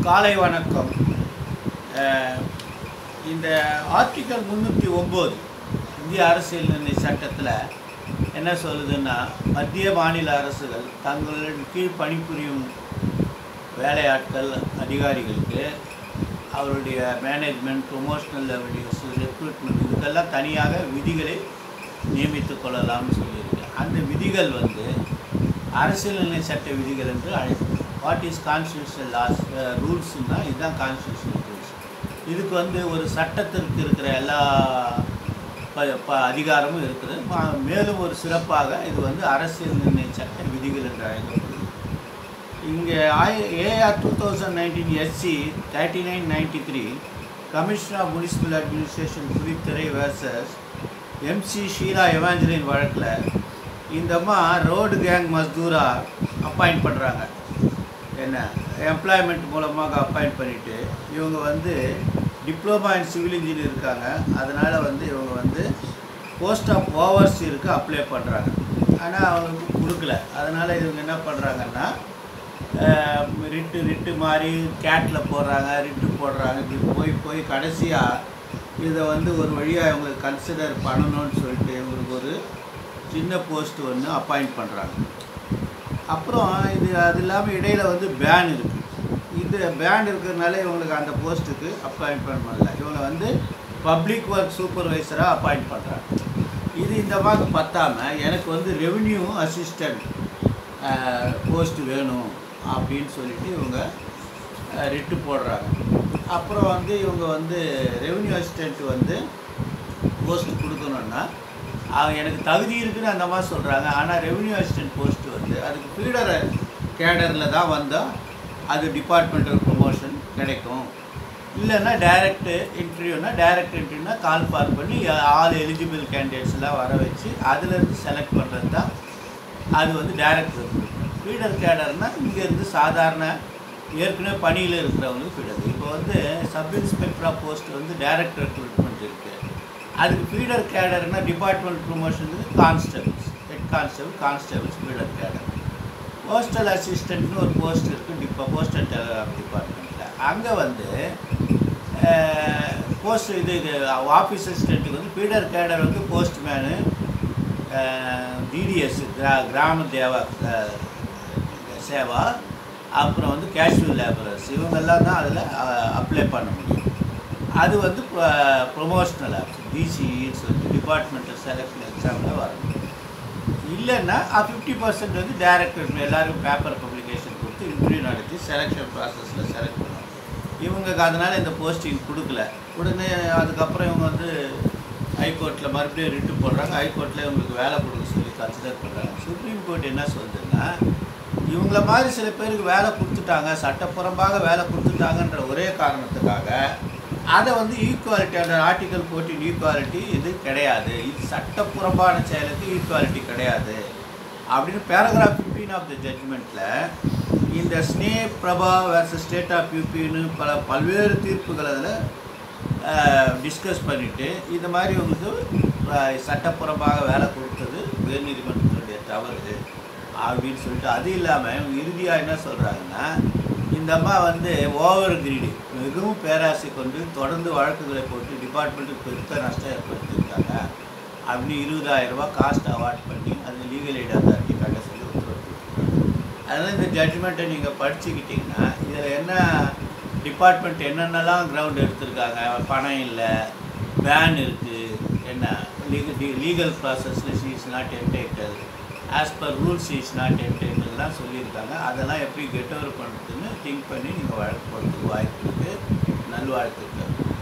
காலை வணக்கம் அஹ், இந்த ஆர்டிக்கல் முந்நூற்றி ஒம்பது இந்திய அரசியல் நிர்ணய சட்டத்தில் என்ன சொல்லுதுன்னா மத்திய மாநில அரசுகள் தங்களின் கீழ் பணிபுரியும் வேலையாட்கள் அதிகாரிகளுக்கு அவருடைய மேனேஜ்மெண்ட் ப்ரொமோஷனல் லெவலியூஸ் ரெக்ரூட்மெண்ட் இதுக்கெல்லாம் தனியாக விதிகளை நியமித்துக் கொள்ளலாம்னு சொல்லியிருக்கு அந்த விதிகள் வந்து அரசியல்நிலை சட்ட விதிகள் என்று அழைக்கும் வாட் இஸ் கான்ஸ்டியூஷனல் லாஸ் ரூல்ஸ்னால் இதுதான் கான்ஸ்டியூஷனல் ரூல்ஸ் இதுக்கு வந்து ஒரு சட்டத்திற்கு இருக்கிற எல்லா ப ப அதிகாரமும் இருக்குது மா- மேலும் ஒரு சிறப்பாக இது வந்து அரசியல் நிர்ணய சட்ட விதிகள் என்று அழைக்கப்படுது இங்கே AIR two thousand nineteen SC thirty nine ninety three commissioner of municipal administration புலித்துறை வேர்சஸ் எம்சி ஷீலா எவாஞ்சலின் வழக்கில் இந்த அம்மா ரோடு கேங் மஸ்தூரா அப்பாயிண்ட் பண்ணுறாங்க என்ன எம்ப்ளாய்மெண்ட் மூலமாக அப்பாயிண்ட் பண்ணிவிட்டு இவங்க வந்து டிப்ளமா இன் சிவில் இன்ஜினியர் இருக்காங்க அதனால் வந்து இவங்க வந்து போஸ்ட் ஆஃப் ஓவர்சீருக்கு அப்ளை பண்ணுறாங்க ஆனால் அவங்களுக்கு கொடுக்கல அதனால் இவங்க என்ன பண்ணுறாங்கன்னா ரிட்டு ரிட்டு மாதிரி கேட்டில் போடுறாங்க ரிட்டு போடுறாங்க இப்படி போய் போய் கடைசியாக இதை வந்து ஒரு வழியாக இவங்க கன்சிடர் பண்ணணும்னு சொல்லிட்டு இவங்களுக்கு ஒரு சின்ன போஸ்ட் ஒன்று அப்பாயிண்ட் பண்ணுறாங்க அப்புறம் இது அது இல்லாமல் இடையில் வந்து பேன் இருக்குது இது பேன் இருக்கிறதுனால இவங்களுக்கு அந்த போஸ்ட்டுக்கு அப்பாயின்ட்மெண்ட் பண்ணல இவங்க வந்து பப்ளிக் ஒர்க் சூப்பர்வைசராக அப்பாயிண்ட் பண்ணுறாங்க இது இந்த மாதிரி பத்தாமல் எனக்கு வந்து ரெவென்யூ அசிஸ்டண்ட் போஸ்ட் வேணும் அப்படின்னு சொல்லிட்டு இவங்க ரிட்டு போடுறாங்க அப்புறம் வந்து இவங்க வந்து ரெவென்யூ அசிஸ்டண்ட் வந்து போஸ்ட் கொடுக்கணுன்னா அவங்க எனக்கு தகுதி இருக்குன்னு அந்த மாதிரி சொல்கிறாங்க ஆனால் ரெவென்யூ அசிஸ்டன்ட் போஸ்ட் வந்து அதுக்கு ஃபீடர் கேடரில் தான் வந்தால் அது டிபார்ட்மெண்டல் ப்ரொமோஷன் கிடைக்கும் இல்லைன்னா டைரக்ட் இன்டர்வியூனா டைரக்ட் இன்டர்வியூனா கால் ஃபார் பண்ணி ஆல் எலிஜிபிள் கேண்டிடேட்ஸ்லாம் வர வச்சு அதுலேருந்து செலக்ட் பண்ணுறது தான் அது வந்து டைரக்ட் ஃபீடர் கேடர்னால் இங்கேருந்து சாதாரண ஏற்கனவே பணியில் இருக்கிறவங்களுக்கு ஃபீடர் இப்போ வந்து சப் இன்ஸ்பெக்டர் ஆஃப் போஸ்ட் வந்து டைரக்ட் ரெக்ரூட்மெண்ட் இருக்குது அதுக்கு ஃபீடர் கேடர்னா டிபார்ட்மெண்ட் ப்ரொமோஷனுக்கு constables head constable constables feeder cadre postal அசிஸ்டன்ட்னு ஒரு போஸ்ட் இருக்குது டிப்பா போஸ்டல் டெலிகிராஃப் டிபார்ட்மெண்ட்டில் அங்கே வந்து போஸ்ட் இது இது ஆஃபீஸ் அசிஸ்டண்ட்டுக்கு வந்து ஃபீடர் கேடர் வந்து போஸ்ட்மேனு டிடிஎஸ் கிரா கிராம தேவா அஹ், சேவா அப்புறம் வந்து கேஷுவல் லேபரர்ஸ் இவங்கெல்லாம் தான் அதில் அப்ளை பண்ண முடியும் அது வந்து ப்ரொமோஷனல் ஆப்ஷன் பிசிஇன்னு சொல்லிட்டு டிபார்ட்மெண்டல் செலெக்ஷன் எக்ஸாமில் வரணும் இல்லைன்னா ஃபிஃப்டி பர்சன்ட் வந்து டேரக்டர் எல்லாருக்கும் பேப்பர் பப்ளிகேஷன் கொடுத்து இன்டர்வியூ நடத்தி செலெக்ஷன் ப்ராசஸில் செலக்ட் பண்ணுவாங்க இவங்களுக்கு அதனால் இந்த போஸ்டிங் கொடுக்கல உடனே அதுக்கப்புறம் இவங்க வந்து ஹைகோர்ட்டில் மறுபடியும் ரிட்டு போடுறாங்க ஹைகோர்ட்டில் இவங்களுக்கு வேலை கொடுக்க சொல்லி கன்சிடர் பண்ணுறாங்க சுப்ரீம் கோர்ட் என்ன சொல்லுதுன்னா இவங்கள மாதிரி சில பேருக்கு வேலை கொடுத்துட்டாங்க சட்டப்புறம்பாக வேலை கொடுத்துட்டாங்கன்ற ஒரே காரணத்துக்காக அதை வந்து ஈக்குவாலிட்டி அந்த ஆர்டிகல் ஃபோர்டீன் ஈக்குவாலிட்டி இது கிடையாது இது சட்டப்புறம்பான செயலுக்கு ஈக்குவாலிட்டி கிடையாது அப்படின்னு பேராகிராஃப் ஃபிஃப்டீன் ஆஃப் த ஜட்ஜ்மெண்ட்டில் இந்த Sneh Prabha versus state of யூபின்னு பல பல்வேறு தீர்ப்புகள் அதில் டிஸ்கஸ் பண்ணிவிட்டு இந்த மாதிரி உங்களுக்கு அஹ், சட்டப்புறமாக வேலை கொடுத்தது உயர்நீதிமன்றத்தினுடைய தவறு அப்படின்னு சொல்லிட்டு அது இல்லாமல் இவங்க இறுதியாக என்ன சொல்கிறாங்கன்னா இந்த அம்மா வந்து ஓவர் கிரீடி மிகவும் பேராசை கொண்டு தொடர்ந்து வழக்குகளை போட்டு டிபார்ட்மெண்ட்டுக்கு பெருத்த நஷ்டம் ஏற்படுத்தியிருக்காங்க அப்படி இருபதாயிரம் ரூபாய் காஸ்ட் அவார்ட் பண்ணி அது லீகல் எய்ட் அத்தாரிட்டி கட்ட சொல்லி உத்தரவு போட்டிருக்காங்க. அதனால் இந்த ஜட்ஜ்மெண்ட்டை நீங்கள் படிச்சுக்கிட்டிங்கன்னா இதில் என்ன டிபார்ட்மெண்ட் என்னென்னலாம் கிரவுண்ட் எடுத்திருக்காங்க பணம் இல்லை பேன் இருக்குது என்ன லீகல் லீகல் ப்ராசஸில் she is not entitled as per rules is not என்டைட்டல்லாம் சொல்லியிருக்காங்க அதெல்லாம் எப்படி கெட் ஓவர் பண்ணுறதுன்னு திங்க் பண்ணி நீங்கள் வழக்கு போடுறதுக்கு வாய்ப்பு இருக்குது நல்வாழ்த்துக்கள்